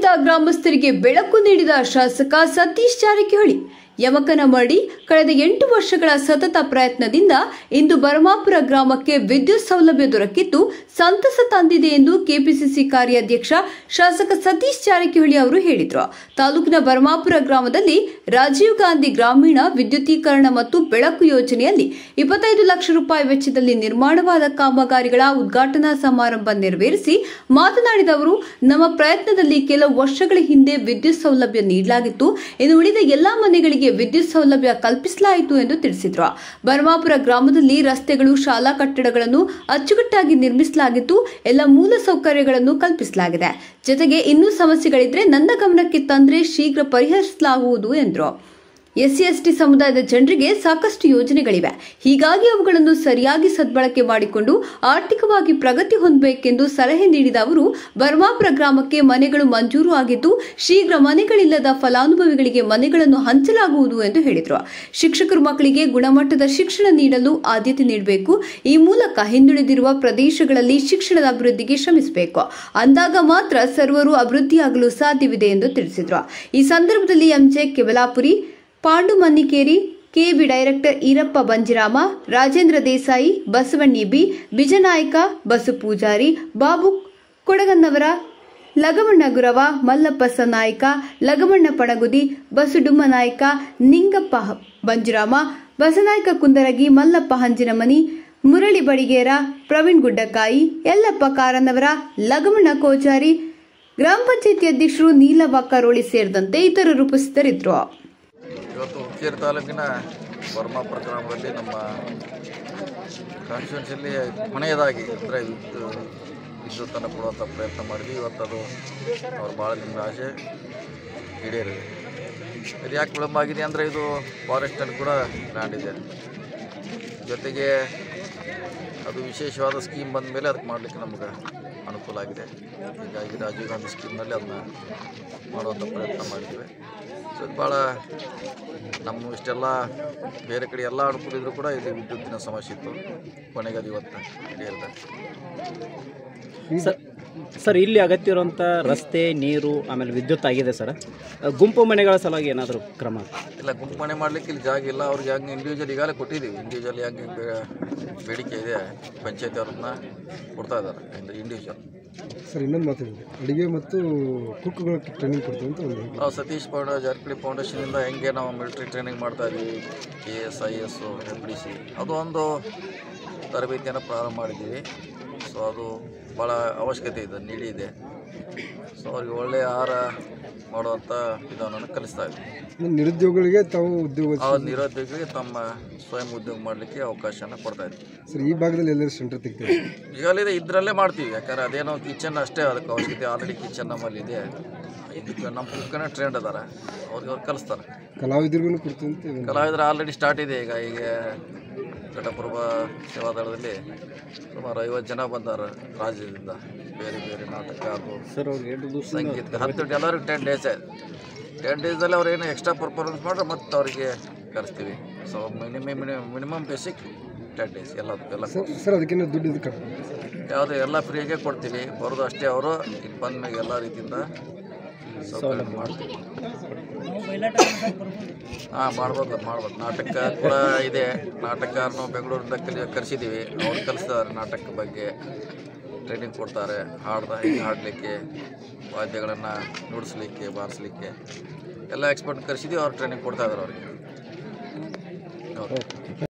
ಬಾಧಿತ ಗ್ರಾಮಸ್ಥರಿಗೆ ಬೆಳಕು ನೀಡಿದ ಶಾಸಕ ಸತೀಶ್ ಜಾರಕಿಹೊಳಿ ಯಮಕನಮರಡಿ ಕಳೆದ ಎಂಟು ವರ್ಷಗಳ ಸತತ ಪ್ರಯತ್ನದಿಂದ ಇಂದು ಬರಮಾಪುರ ಗ್ರಾಮಕ್ಕೆ ವಿದ್ಯುತ್ ಸೌಲಭ್ಯ ದೊರಕಿದ್ದು ಸಂತಸ ತಂದಿದೆ ಎಂದು ಕೆಪಿಸಿಸಿ ಕಾರ್ಯಾಧ್ಯಕ್ಷ ಶಾಸಕ ಸತೀಶ್ ಜಾರಕಿಹೊಳಿ ಅವರು ಹೇಳಿದರು ತಾಲೂಕಿನ ಬರಮಾಪುರ ಗ್ರಾಮದಲ್ಲಿ ರಾಜೀವ್ ಗಾಂಧಿ ಗ್ರಾಮೀಣ ವಿದ್ಯುದೀಕರಣ ಮತ್ತು ಬೆಳಕು ಯೋಜನೆಯಲ್ಲಿ ಇಪ್ಪತ್ತೈದು ಲಕ್ಷ ರೂಪಾಯಿ ವೆಚ್ಚದಲ್ಲಿ ನಿರ್ಮಾಣವಾದ ಕಾಮಗಾರಿಗಳ ಉದ್ಘಾಟನಾ ಸಮಾರಂಭ ನೆರವೇರಿಸಿ ಮಾತನಾಡಿದ ಅವರು ನಮ್ಮ ಪ್ರಯತ್ನದಲ್ಲಿ ಕೆಲವು ವರ್ಷಗಳ ಹಿಂದೆ ವಿದ್ಯುತ್ ಸೌಲಭ್ಯ ನೀಡಲಾಗಿತ್ತು ಇನ್ನು ಉಳಿದ ಎಲ್ಲಾ ಮನೆಗಳಿಗೆ ವಿದ್ಯುತ್ ಸೌಲಭ್ಯ ಕಲ್ಪಿಸಲಾಯಿತು ಎಂದು ತಿಳಿಸಿದರು ಬರಮಾಪುರ ಗ್ರಾಮದಲ್ಲಿ ರಸ್ತೆಗಳು ಶಾಲಾ ಕಟ್ಟಡಗಳನ್ನು ಅಚ್ಚುಕಟ್ಟಾಗಿ ನಿರ್ಮಿಸಲಾಗಿದ್ದು ಎಲ್ಲ ಮೂಲ ಸೌಕರ್ಯಗಳನ್ನು ಕಲ್ಪಿಸಲಾಗಿದೆ ಜೊತೆಗೆ ಇನ್ನೂ ಸಮಸ್ಯೆಗಳಿದ್ರೆ ನನ್ನ ಗಮನಕ್ಕೆ ತಂದ್ರೆ ಶೀಘ್ರ ಪರಿಹರಿಸಲಾಗುವುದು ಎಂದರು ಎಸ್ಸಿ ಎಸ್ಟಿ ಸಮುದಾಯದ ಜನರಿಗೆ ಸಾಕಷ್ಟು ಯೋಜನೆಗಳಿವೆ ಹೀಗಾಗಿ ಅವುಗಳನ್ನು ಸರಿಯಾಗಿ ಸದ್ಬಳಕೆ ಮಾಡಿಕೊಂಡು ಆರ್ಥಿಕವಾಗಿ ಪ್ರಗತಿ ಹೊಂದಬೇಕೆಂದು ಸಲಹೆ ನೀಡಿದ ಅವರು ಬರ್ಮಾಪುರ ಗ್ರಾಮಕ್ಕೆ ಮನೆಗಳು ಮಂಜೂರು ಆಗಿದ್ದು ಶೀಘ್ರ ಮನೆಗಳಿಲ್ಲದ ಫಲಾನುಭವಿಗಳಿಗೆ ಮನೆಗಳನ್ನು ಹಂಚಲಾಗುವುದು ಎಂದು ಹೇಳಿದರು ಶಿಕ್ಷಕರು ಮಕ್ಕಳಿಗೆ ಗುಣಮಟ್ಟದ ಶಿಕ್ಷಣ ನೀಡಲು ಆದ್ಯತೆ ನೀಡಬೇಕು ಈ ಮೂಲಕ ಹಿಂದುಳಿದಿರುವ ಪ್ರದೇಶಗಳಲ್ಲಿ ಶಿಕ್ಷಣದ ಅಭಿವೃದ್ಧಿಗೆ ಶ್ರಮಿಸಬೇಕು ಅಂದಾಗ ಮಾತ್ರ ಸರ್ವರು ಅಭಿವೃದ್ಧಿಯಾಗಲು ಸಾಧ್ಯವಿದೆ ಎಂದು ತಿಳಿಸಿದರು ಈ ಸಂದರ್ಭದಲ್ಲಿ MJ Kebalapuri Pandu Mannikeri KB director Eerappa Banjirama Rajendra Desai Basavanni B Bijanayaka Basu Pujari Babu Kodagannavar Lagamanna Gurav Mallappa Sanayaka Lagamanna Panagudi Basudumma Nayaka Ningappa ಬಂಜುರಾಮ ಬಸನಾಯಕ Kundaragi Mallappa ಹಂಜಿನಮನಿ Murali Badiger Praveen ಗುಡ್ಡಕಾಯಿ Yallappa ಕಾರನ್ನವರ ಲಗಮಣ್ಣ ಕೋಚಾರಿ ಗ್ರಾಮ ಪಂಚಾಯತಿ ಅಧ್ಯಕ್ಷರು ನೀಲವ್ವ ಕರೋಳಿ ಸೇರಿದಂತೆ ಇತರರು ಉಪಸ್ಥಿತರಿದ್ದರು ಇವತ್ತು ಹುಕ್ಕೇರಿ ತಾಲೂಕಿನ ಬರ್ಮಾಪುರ ಗ್ರಾಮದಲ್ಲಿ ನಮ್ಮ ಕಾನ್ಸ್ಟಿಟ್ಯೂನ್ಸಿಯಲ್ಲಿ ಕೊನೆಯದಾಗಿ ಅಂದರೆ ವಿದ್ಯುತ್ತನ್ನು ಕೊಡುವಂಥ ಪ್ರಯತ್ನ ಮಾಡಿದ್ವಿ ಇವತ್ತು ಅದು ಅವ್ರ ಭಾಳ ದಿನದ ಆಸೆ ಈಡೇರಿದೆ ಇದು ಯಾಕೆ ವಿಳಂಬ ಆಗಿದೆ ಅಂದರೆ ಇದು ಫಾರೆಸ್ಟಲ್ಲಿ ಕೂಡ ಲ್ಯಾಂಡ್ ಇದೆ ಜೊತೆಗೆ ಅದು ವಿಶೇಷವಾದ ಸ್ಕೀಮ್ ಬಂದ ಮೇಲೆ ಅದಕ್ಕೆ ಮಾಡಲಿಕ್ಕೆ ನಮ್ಗೆ ಅನುಕೂಲ ಆಗಿದೆ ಹೀಗಾಗಿ ರಾಜೀವ್ ಗಾಂಧಿ ಸ್ಕೀಮ್ನಲ್ಲಿ ಅದನ್ನ ಮಾಡುವಂಥ ಪ್ರಯತ್ನ ಮಾಡಿದ್ವಿ ಸೊ ಇದು ಭಾಳ ನಮ್ಮ ಇಷ್ಟೆಲ್ಲ ಬೇರೆ ಕಡೆ ಎಲ್ಲ ಅನುಕೂಲ ಇದ್ರೂ ಕೂಡ ಇಲ್ಲಿ ವಿದ್ಯುತ್ತಿನ ಸಮಸ್ಯೆ ಇತ್ತು ಕೊನೆಗೆ ಅದು ಇವತ್ತು ಈಡೇರಿದೆ ಸರ್ ಸರ್ ಇಲ್ಲಿ ಅಗತ್ಯ ಇರುವಂಥ ರಸ್ತೆ ನೀರು ಆಮೇಲೆ ವಿದ್ಯುತ್ ಆಗಿದೆ ಸರ್ ಗುಂಪು ಮನೆಗಳ ಸಲುವಾಗಿ ಏನಾದರೂ ಕ್ರಮ ಇಲ್ಲ ಗುಂಪು ಮನೆ ಮಾಡಲಿಕ್ಕೆ ಇಲ್ಲಿ ಜಾಗ ಇಲ್ಲ ಅವ್ರಿಗೆ ಹಂಗೆ ಇಂಡಿವಿಜುವಲ್ ಈಗಾಗಲೇ ಕೊಟ್ಟಿದ್ದೀವಿ ಇಂಡಿವಿಜುವಲ್ ಹಂಗೆ ಬೇ- ಬೇಡಿಕೆ ಇದೆ ಪಂಚಾಯತಿ ಅವ್ರನ್ನ ಕೊಡ್ತಾ ಇದ್ದಾರೆ ಇಂಡಿವಿಜುವಲ್ ಸರ್ ಇನ್ನೊಂದು ಮಾತಾಡಿದೆ ಅಡುಗೆ ಮತ್ತು ಕುಕ್ಗಳ ಟ್ರೈನಿಂಗ್ ಕೊಡ್ತೀವಿ ಅಂತ ಒಂದು ನಾವು ಸತೀಶ್ ಪೌಂಡ ಜಾರಕಿಹೊಳಿ ಫೌಂಡೇಶನಿಂದ ಹೆಂಗೆ ನಾವು ಮಿಲಿಟ್ರಿ ಟ್ರೈನಿಂಗ್ ಮಾಡ್ತಾ ಇದ್ದೀವಿ K S I S F D C ಅದು ಒಂದು ತರಬೇತಿಯನ್ನು ಪ್ರಾರಂಭ ಮಾಡಿದ್ದೀವಿ ಸೊ ಅದು ಭಾಳ ಅವಶ್ಯಕತೆ ಇದೆ ನೀಡಿ ಇದೆ ಸೊ ಅವ್ರಿಗೆ ಒಳ್ಳೆಯ ಆಹಾರ ಮಾಡುವಂಥ ವಿಧಾನವನ್ನು ಕಲಿಸ್ತಾ ಇದ್ದೀವಿ ಇನ್ನು ನಿರುದ್ಯೋಗಿಗಳಿಗೆ ತಾವು ಉದ್ಯೋಗ ಆ ನಿರುದ್ಯೋಗಿಗಳಿಗೆ ತಮ್ಮ ಸ್ವಯಂ ಉದ್ಯೋಗ ಮಾಡಲಿಕ್ಕೆ ಅವಕಾಶನ ಕೊಡ್ತಾ ಇದ್ದೀವಿ ಸರ್ ಈ ಭಾಗದಲ್ಲಿ ಎಲ್ಲರೂ ಸೆಂಟರ್ ತೆಗ್ತಾರೆ ಈಗಾಗಲೇ ಇದರಲ್ಲೇ ಮಾಡ್ತೀವಿ ಯಾಕಂದ್ರೆ ಅದೇನೋ ಕಿಚನ್ ಅಷ್ಟೇ ಅದಕ್ಕೆ ಅವಶ್ಯಕತೆ ಆಲ್ರೆಡಿ ಕಿಚನ್ ನಮ್ಮಲ್ಲಿ ಇದೆ ಇದಕ್ಕೆ ನಮ್ಮ ಕುಕ್ಕನೇ ಟ್ರೆಂಡ್ ಅದಾರ ಅವ್ರಿಗೆ ಅವ್ರು ಕಲಿಸ್ತಾರೆ ಕಲಾವಿದರಿಗೂ ಕೊಡ್ತೀವಿ ಅಂತ ಒಂದು- ಕಲಾವಿದರು ಆಲ್ರೆಡಿ ಸ್ಟಾರ್ಟ್ ಇದೆ ಈಗ ಈಗ ಘಟಪ್ರಭ ಸೇವಾದಳದಲ್ಲಿ ಸುಮಾರು ಐವತ್ತು ಜನ ಬಂದಾರ ರಾಜ್ಯದಿಂದ ಬೇರೆ ಬೇರೆ ನಾಟಕ ಅದು ಸರ್ ಅವ್ರಿಗೆ ಸಂಗೀತ ಹತ್ತು ಎಲ್ಲರಿಗೂ ಟೆನ್ ಡೇಸ್ ಆಯ್ತು ಟೆನ್ ಡೇಸಲ್ಲಿ ಅವ್ರು ಏನು ಎಕ್ಸ್ಟ್ರಾ ಪರ್ಫಾರ್ಮೆನ್ಸ್ ಮಾಡ್ರೆ ಮತ್ತೆ ಅವರಿಗೆ ಕರೆಸ್ತೀವಿ so minimum minimum basic ten days ಎಲ್ಲ ಎಲ್ಲ ಸರ್ ಸರ್ ಅದಕ್ಕೇನು ದುಡ್ಡು ಇದು ಕಟ್ ಯಾವುದು ಎಲ್ಲ ಫ್ರೀಯಾಗೆ ಕೊಡ್ತೀವಿ ಬರೋದು ಅಷ್ಟೇ ಅವರು ಇಲ್ಲಿ ಬಂದ ಮೇಲೆ ಎಲ್ಲ ರೀತಿಯಿಂದ ಸೌಕರ್ಯ ಮಾಡ್ತೀವಿ ಹಾಂ ಮಾಡ್ಬೋದು ಮಾಡ್ಬೋದು ನಾಟಕ ಕೂಡ ಇದೆ ನಾಟಕನೂ ಬೆಂಗಳೂರಿಂದ ಕಲಿ ಕರೆಸಿದ್ದೀವಿ ಅವ್ರು ಕಲಿಸ್ತಾರೆ ನಾಟಕ ಬಗ್ಗೆ ಟ್ರೈನಿಂಗ್ ಕೊಡ್ತಾರೆ ಹಾಡ್ದ ಹಿಂಗೆ ಹಾಡಲಿಕ್ಕೆ ವಾದ್ಯಗಳನ್ನು ನುಡಿಸ್ಲಿಕ್ಕೆ ಬಾರಿಸ್ಲಿಕ್ಕೆ ಎಲ್ಲ ಎಕ್ಸ್ಪರ್ಟ್ ಕರೆಸಿದ್ದೀವಿ ಅವ್ರು ಟ್ರೈನಿಂಗ್ ಕೊಡ್ತಾ ಇದ್ದಾರೆ ಅವ್ರಿಗೆ ಹೌದು